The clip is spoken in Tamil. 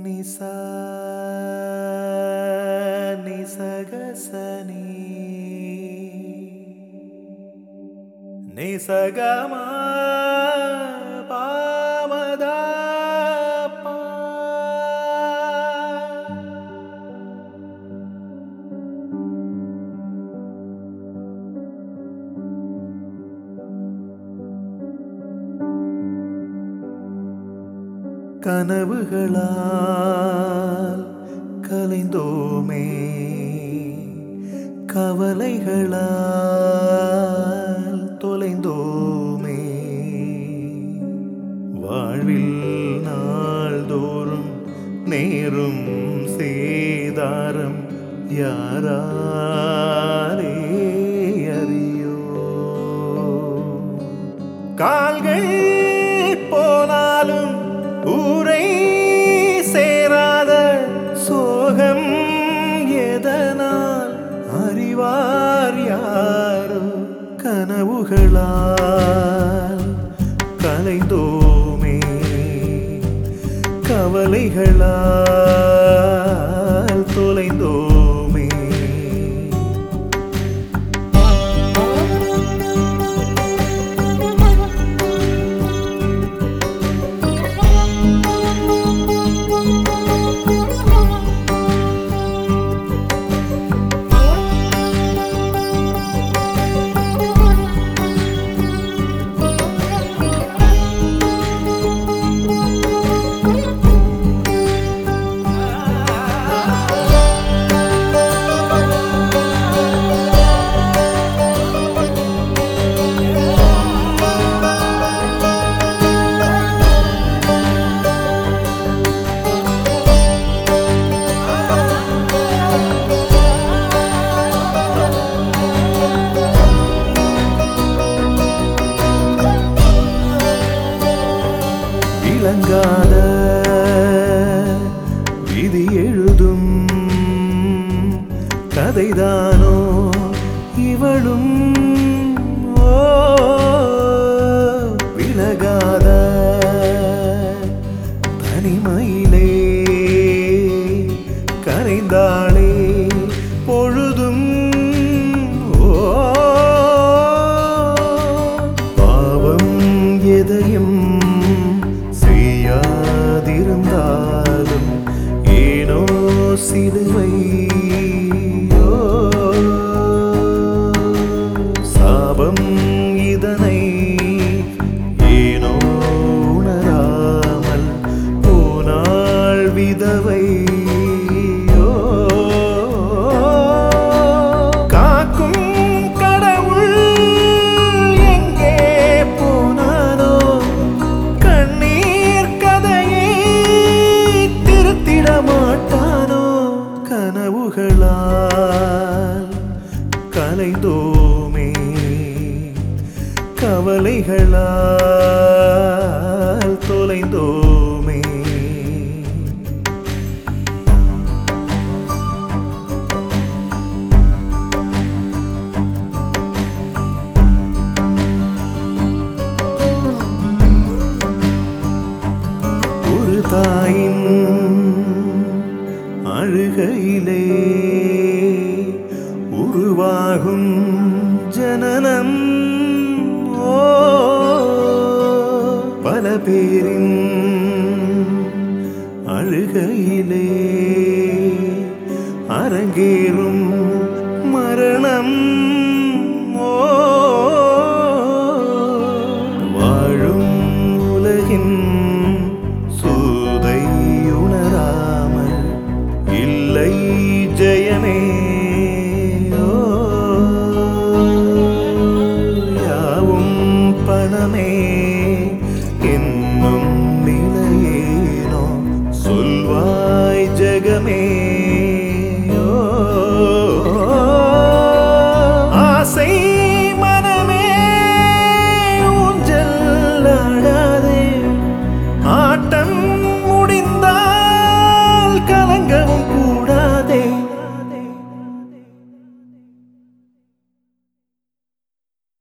నిసా నిసగసని నిసగమా పామదా పా. கனவுகளால் கலைந்தோமே கவலைகளால் தொலைந்தோமே வாழ்வில் நாள்தோறும் நேரும் சேதாரம் யாராலே அறியோ கால்கள் போனாலும் ஊரை சேராத சோகம் எதனால் அறிவார் யாரோ கனவுகளால் கலைந்தோமே கவலைகளால் தொலைந்தோமே விளங்காத விதி எழுதும் கதைதானோ இவளும் ஓ விலகாத தனிமையிலே கரைந்தாளே பொழுதும் ஓ பாவம் எதையும் செய்யாதிருந்தாலும் ஏனோ சிலுவை ஓ, சாபம் இதனை ஏனோ உணராமல் போனாள் விதவை ஓ, காக்கும் கடவுள் எங்கே போனானோ கண்ணீர் கதையை திருத்திட மாட்டானோ கனவுகளால் கலைந்தோமே கவலைகளால் தொலைந்தோமே ஒரு தாயின் அழுகையிலே உருவாகும் ஜனனம் ஓ பல பேரின் அழுகையிலே அரங்கேறும்